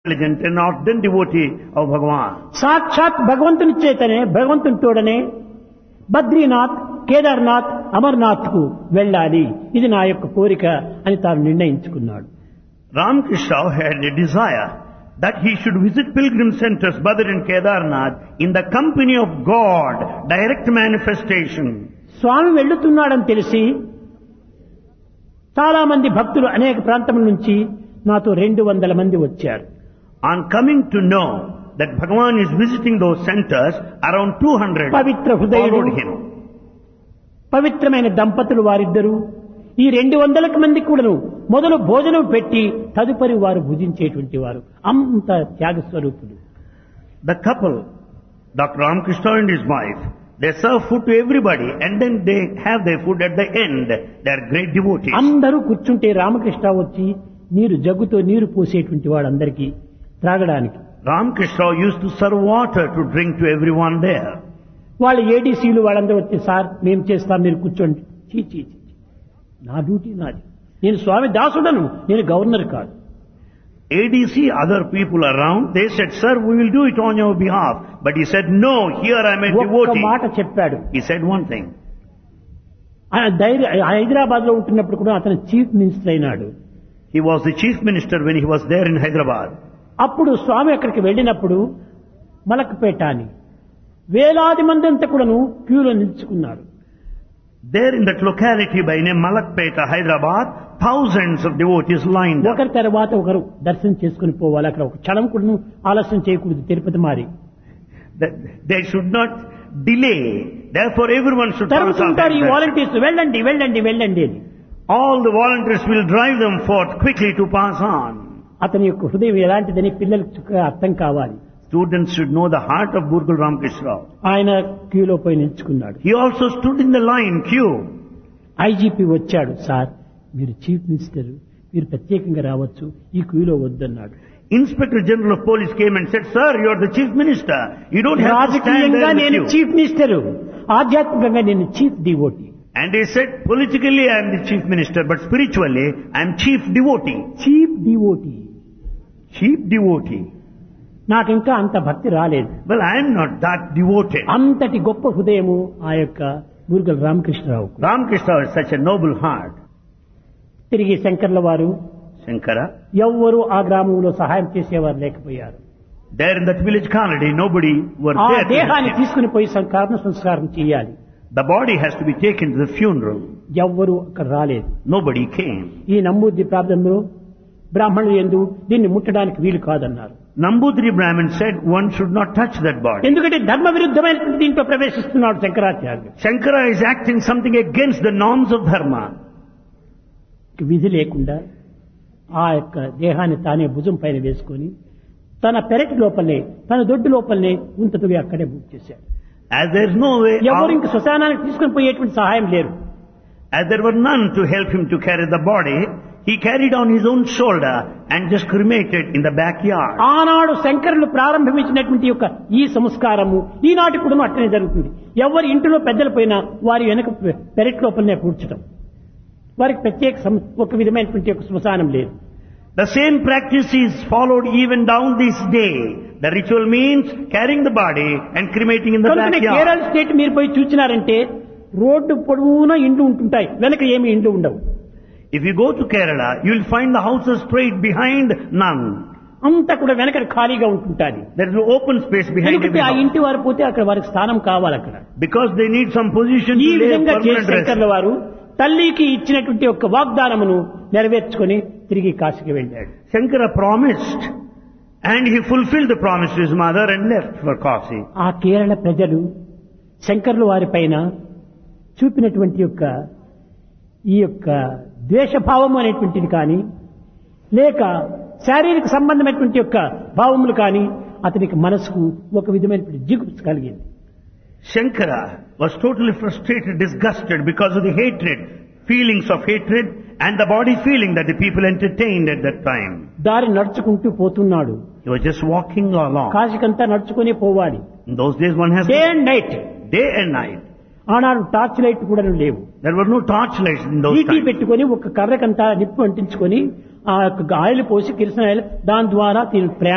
intelligent and ardent devotee of Bhagavan. సాక్షాత్ భగవంతుని చేతనే భగవంతుని తోడనే బద్రీనాథ్ కేదార్నాథ్ అమర్నాథ్ కు వెళ్ళాలి ఇది నా యొక్క కోరిక అని తాను నిర్ణయించుకున్నాడు Ramakrishna had a desire that he should visit pilgrim centers, Badr and Kedarnath, in the company of God, direct manifestation. స్వామి వెళ్ళుతున్నాడని తెలిసి చాలా మంది భక్తులు అనేక ప్రాంతముల నుంచి నాతో రెండు వందల మంది వచ్చారు On coming to know that Bhagavan is visiting those centers, around 200 Pavitra హృదయుడు followed him. పవిత్రమైన దంపతులు వారిద్దరూ ఈ రెండు వందలకు మంది కూడాను మొదలు భోజనం పెట్టి తదుపరి వారు భుజించేటువంటి వారు అంత త్యాగ స్వరూపులు The couple, Dr. Ramakrishna and his wife, they serve food to everybody and then they have their food at the end. They are great devotees. అందరూ కూర్చుంటే రామకృష్ణ వచ్చి నీరు జగ్గుతో నీరు పోసేటువంటి వాడందరికీ త్రాగడానికి Ramakrishna used to serve water to drink to everyone there. వాళ్ళ ఏడీసీలు వాళ్ళందరూ వచ్చి sir మేము చేస్తాం మీరు కూర్చోండి చీ చీ చీ. నా డ్యూటీ నాది నేను స్వామి దాసుడను నేను గవర్నర్ కాదు ADC, other people around, they said, sir, we will do it on your behalf. But he said, no, here I am a ఒక్క devotee. మాట చెప్పాడు He said one thing. ఆయన ధైర్య హైదరాబాద్ లో ఉంటున్నప్పుడు కూడా అతను చీఫ్ మినిస్టర్ అయినాడు He was the chief minister when he was there in Hyderabad. అప్పుడు స్వామి అక్కడికి వెళ్ళినప్పుడు మలక్పేట అని వేలాది మంది అంతా కూడాను క్యూలో నిల్చుకున్నారు There in that locality by name Malakpeta, Hyderabad, thousands of devotees lined up. ఒకరి తర్వాత ఒకరు దర్శనం చేసుకుని పోవాలి అక్కడ ఒక క్షణం కూడా ఆలస్యం చేయకూడదు తిరుపతి మారి That they should not delay. Therefore everyone should pass on తరుగుతుంటారు ఈ that. వాలంటీర్స్ వెళ్ళండి వెళ్ళండి వెళ్ళండి అని All the volunteers will drive them forth quickly to pass on. అతని యొక్క హృదయం ఎలాంటిదని పిల్లలకు చక్కగా అర్థం కావాలి Students should know the heart of Gurukul Ramakrishna. ఆయన క్యూలో పోయి నిల్చుకున్నాడు He also stood in the line queue. IGP వచ్చాడు సార్ మీరు చీఫ్ మినిస్టర్ మీరు ప్రత్యేకంగా రావచ్చు ఈ క్యూలో వద్దన్నాడు Inspector General of Police came and said, Sir, you are the Chief Minister. You don't have to stand రాజకీయంగా there in నేను the queue. చీఫ్ మినిస్టర్ ఆధ్యాత్మికంగా నేను chief devotee And he said, politically I am the Chief Minister, but spiritually I am Chief Devotee. Chief devotee Chief Devotee. నాకు ఇంకా అంత భక్తి రాలేదు Well, I am not that devoted. అంతటి గొప్ప హృదయము ఆ యొక్క గురుగల్ Ramakrishna Rao Ramakrishna has such a noble heart. తిరిగి శంకర్ల వారు Shankara, ఎవ్వరూ ఆ గ్రామంలో సహాయం చేసేవారు లేకపోయారు there in that village colony, nobody were ఆ there. to దేహాన్ని help him. తీసుకుని పోయి సంకర్మ సంస్కారం చేయాలి The body has to be taken to the funeral. ఎవ్వరూ అక్కడ రాలేదు Nobody came. ఈ నమ్మూద్ది ప్రాంతంలో బ్రాహ్మణులు ఎందు దీన్ని ముట్టడానికి వీలు కాదన్నారు Nambudri Brahmin said one should not touch that body. ఎందుకంటే ధర్మ విరుద్ధమైనటువంటి దీంట్లో ప్రవేశిస్తున్నాడు శంకరాచార్యులు Shankara is acting something against the norms of dharma. విధి లేకుండా ఆ యొక్క దేహాన్ని తానే భుజం పైన వేసుకొని తన పెరటి లోపలనే తన దొడ్డు లోపలనే ఉంతటివి అక్కడే బుక్ చేశాడు As there is no way ఎవరు out, ఇంక శ్మశానానికి తీసుకుని పోయేటువంటి సహాయం లేరు as there were none to help him to carry the body, he carried on his own shoulder and just cremated in the backyard. ఆనాడు శంకరులు ప్రారంభించినటువంటి యొక్క ఈ సంస్కారము ఈనాటి కూడా అట్టనే జరుగుతుంది ఎవరి ఇంటిలో పెద్దలు పోయినా వారి వెనక పె- పెరటి లోపలనే కూర్చడం వారికి ప్రత్యేక సం- ఒక విధమైనటువంటి ఒక శ్మశానం లేదు The same practice is followed even down this day. The ritual means carrying the body and cremating in the కనుకనే కేరళ backyard. స్టేట్ మీరు పోయి చూచినారంటే రోడ్డు పొడవునా ఇండ్లు ఉంటుంటాయి వెనక ఏమి ఇండ్లు ఉండవు If you go to Kerala, you will find the houses straight behind none. అంతా కూడా వెనక ఖాళీగా ఉంటుంటాది There is an open space behind every ఎందుకంటే ఆ house. ఇంటి వారు పోతే అక్కడ వారికి స్థానం కావాలి అక్కడ Because they need some position ఈ to lay a విధంగా చేసి permanent rest. శంకర్ల వారు తల్లికి ఇచ్చినటువంటి ఒక వాగ్దానమును నెరవేర్చుకొని తిరిగి కాశీకి వెళ్ళాడు Shankara promised and he fulfilled the promise to his mother and left for Kasi. ఆ కేరళ ప్రజలు శంకర్ల వారి పైన చూపినటువంటి యొక్క ఈ యొక్క ద్వేషభావం అనేటువంటిది కానీ లేక శారీరక సంబంధమైనటువంటి యొక్క భావములు కానీ అతనికి మనసుకు ఒక విధమైనటువంటి జిగుప్స కలిగింది Shankara was totally frustrated, disgusted because of the hatred, feelings of hatred and the body feeling that the people entertained at that time. దారి నడుచుకుంటూ పోతున్నాడు He was just walking along. కాశీకంతా nడుచుకుని పోవాలి In those days one has day and night day and night. ఆనాడు torch light కూడా లేవు There were no torchlights in those ET times. పెట్టుకొని ఒక కర్రకంతా నిప్పు అంటించుకొని ఆ యొక్క ఆయిల్ పోసి కిరసన ఆయిల్ దాని ద్వారా తిని ప్రయాణం